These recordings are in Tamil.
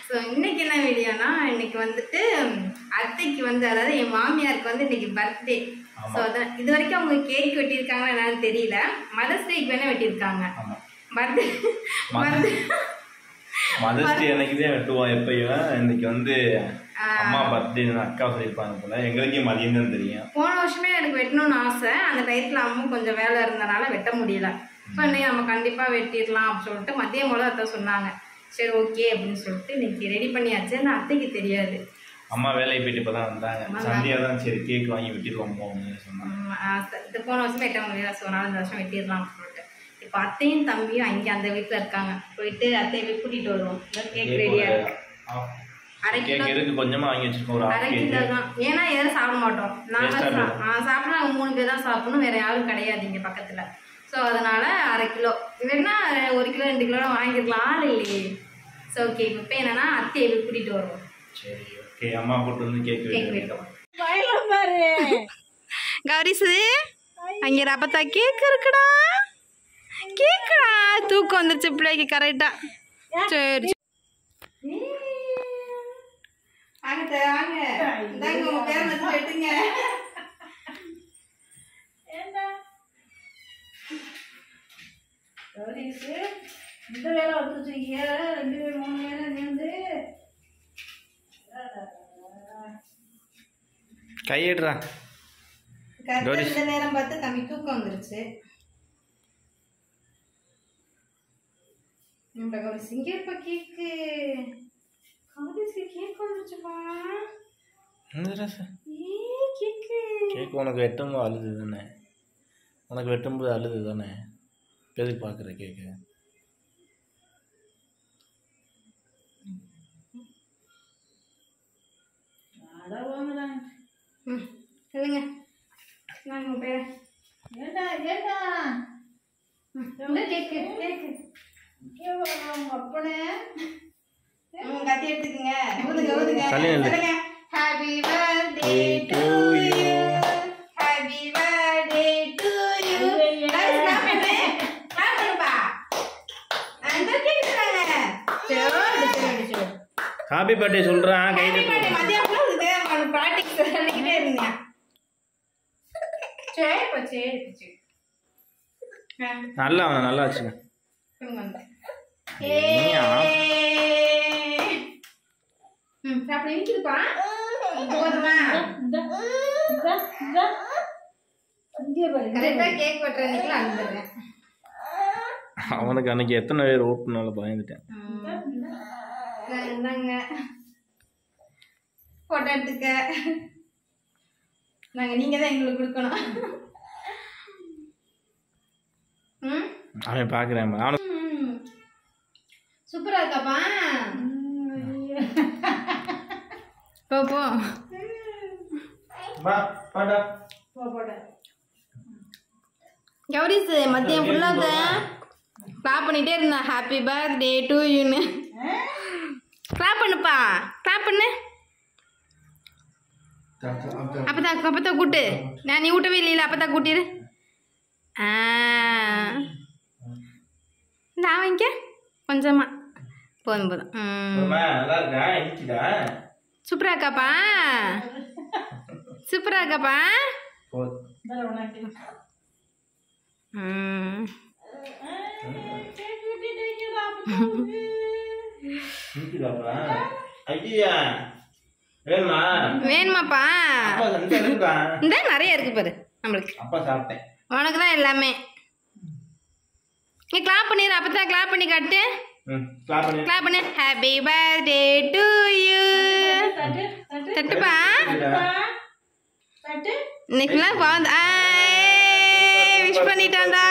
ஸோ இன்னைக்கு என்ன வீடியோனா இன்னைக்கு வந்துட்டு ம், அத்தைக்கு வந்து அதாவது என் மாமியாருக்கு வந்து இன்னைக்கு பர்த்டே ஸோ அதான் இது வரைக்கும் அவங்க கேக் வெட்டியிருக்காங்களா என்னன்னு தெரியல மதர்ஸ் டேக்கு வேணா வெட்டியிருக்காங்க ஆமா பர்த்டே பர்த்டே மதர்ஸ் டே அன்னைக்கு தான் வெட்டுவோம் எப்பயும் இன்னைக்கு வந்து அம்மா பர்த்டே அக்கா சொல்லியிருப்பாங்க போல எங்களுக்கே மதியம் தான் தெரியும் போன வருஷமே எனக்கு வெட்டணும்னு ஆசை அந்த டயத்தில் அம்மா கொஞ்சம் வேலை இருந்தனால வெட்ட முடியல ஸோ இன்னைக்கு நம்ம கண்டிப்பாக வெட்டிடலாம் அப்படின்னு சொல்லிட்டு மதியம் போல அத்தை சொன்னாங்க சரி ஓகே அப்படின்னு சொல்லிட்டு இன்னைக்கு ரெடி பண்ணியாச்சு நான் அத்தைக்கு தெரியாது அம்மா வேலைக்கு போயிட்டு இப்பதான் வந்தாங்க சந்தியா தான் சரி கேக் வாங்கி வெட்டிடுவோம் அப்படின்னு சொன்னாங்க உம், ஆசை. இது போன வருஷம் வெட்ட முடியல ஸோ நாலு வருஷம் வெட்டிடலாம் அப்படின்னு சொல்லிட்டு இப்போ அத்தையும் தம்பியும் அங்கே அந்த வீட்டில் இருக்காங்க போயிட்டு அத்தையை போய் கூட்டிகிட்டு வருவோம் கேக் ரெடியாக இருக்கு அரை கிலோ கேக் இருக்கு கொஞ்சமா வாங்கி வச்சிருக்கோம் ஒரு அரை ஆஃப் கேஜி கிலோ தான் ஏன்னா யாரும் சாப்பிட மாட்டோம் நாங்கள் Waste ஆ சா சாப்பிட்டா நாங்கள் மூணு பேர் தான் சாப்பிடணும் வேற யாரும் கிடையாது இங்கே பக்கத்தில் ஸோ அதனால அரை கிலோ இல்லைன்னா ஒரு கிலோ ரெண்டு கிலோ வாங்கிக்கலாம் ஆள் இல்லையே ஸோ ஓகே இப்போ என்னன்னா அத்தையை போய் கூட்டிகிட்டு வருவோம் சரி ஓகே அம்மா கூட்டு வந்து கேக் கேக் வெட்டிட்டோம் வெட்டோம் கௌரிசு அங்கே ரபத்தா கேக் இருக்குடா கேக்குடா தூக்கம் வந்துருச்சு பிள்ளைக்கு கரெக்டா சரி வாங்க வாங்க இந்தாங்க உங்க பேர் வந்து வெட்டுங்க இந்த வேலை வந்துருச்சுங்க ரெண்டு பேர் மூணு வேலை சேர்ந்து கையிடுறா கரெக்டா இந்த நேரம் பார்த்து தம்பி தூக்கம் வந்துருச்சு நம்ம ஒரு சிங்கப்பா கேக்கு கவுரிசி கேக் வந்துருச்சுப்பா ஏ கேக்கு கேக் உனக்கு வெட்டும்போது அழுது தானே உனக்கு வெட்டும்போது அழுது தானே எதுக்கு பார்க்குற கேக்கு அட வாங்குறாங்க ம் சொல்லுங்க நான் உங்க பேர் ஏண்டா ஏண்டா இந்த கேக்கு கேக்கு இங்கே வா, உங்க அப்பனே ம் கத்தி எடுத்துக்கங்க ஊதுங்க ஊதுங்க தள்ளி நில்லு. சொல்லுங்க happy birthday to you happy birthday to you guys clap பண்ணு clap பண்ணுப்பா அந்த கேக்குறாங்க சரி சரி சரி ஹாப்பி பர்த்டே சொல்கிறான் கை ஹாப்பி பர்த்டே மதியம் இது நான் பிராக்டிஸ் பண்ணிக்கிட்டே இருந்தேன் சரி பா சரி பா, சரி ஆ நல்லா அவனை நல்லா வச்சுங்க கொடுங்க அந்த நீயா? ம் அப்படி நிற்குதுப்பா போதுமா இந்த இந்த இந்த இங்கே பாரு கரெக்டாக கேக் வெட்டுறதுக்குள்ள அனுப்பிடுறேன் அவனுக்கு அன்னைக்கு எத்தனை பேர் ஓட்டுனால பயந்துட்டேன் இந்தாங்க ஃபோட்டோ எடுத்துக்க நாங்கள் நீங்கள் தான் எங்களுக்கு கொடுக்கணும் ம் அவன் பார்க்குறேன் அவனுக்கு ம். சூப்பரா இருக்காப்பா போ போ வா பாடா போ போட கௌரிஸ் மதியம் ஃபுல்லாக கிளாப் பண்ணிட்டே இருந்தேன் ஹாப்பி பர்த்டே டு யூன்னு கிளாப் பண்ணுப்பா கிளாப் பண்ணு அப்பதா அப்பதா கூட்டு நான் நீ ஊட்டவே இல்லையில அப்பதா கூட்டிடு ஆ இந்த வாங்கிக்க கொஞ்சமா போதும் போதும் ம் நல்லா இருக்கா இனிக்குதா சூப்பரா இருக்காப்பா சூப்பரா இருக்காப்பா போதும் இந்த உனக்கு ம் கேக் வெட்டிட்டீங்களா இனிக்குதாப்பா ஐயா வேணுமா வேணுமாப்பா அப்பா இந்த இருக்கா இந்த நிறைய இருக்கு பாரு நம்மளுக்கு அப்பா சாப்பிட்டேன் உனக்கு தான் எல்லாமே நீ கிளாப் பண்ணிடு அப்போ தான் கிளாப் பண்ணி காட்டு ம் கிளாப் பண்ணி கிளாப் பண்ணு ஹாப்பி பர்த்டே டு யூ தட்டு தட்டு தட்டுப்பா தட்டு இன்னைக்குலாம் பாந்து விஷ் பண்ணிட்டான்டா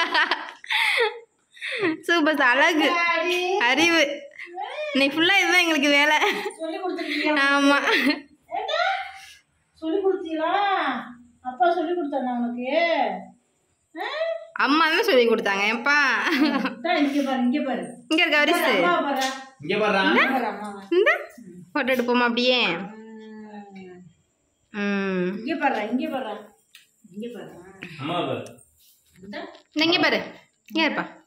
சூப்பர் அழகு அறிவு இன்னைக்கு ஃபுல்லாக இதுதான் எங்களுக்கு வேலை சொல்லி கொடுத்துருக்கீங்க ஆமாம் ஏண்டா சொல்லி கொடுத்தீங்களா அப்பா சொல்லி கொடுத்தானா உனக்கு ஆ? அம்மா தான் சொல்லி கொடுத்தாங்க ஏப்பா இந்தா, இங்க பாரு இங்க பாரு இங்கே இருக்க வரிசு அம்மாவை பாரு இங்க பாரு பாரு அம்மாவை இந்த ஃபோட்டோ எடுப்போமா அப்படியே ம் இங்க பாரு இங்க பாரு இங்க பாரு அம்மா பாரு இந்தா இந்த இங்கே பாரு இங்கே இருப்பா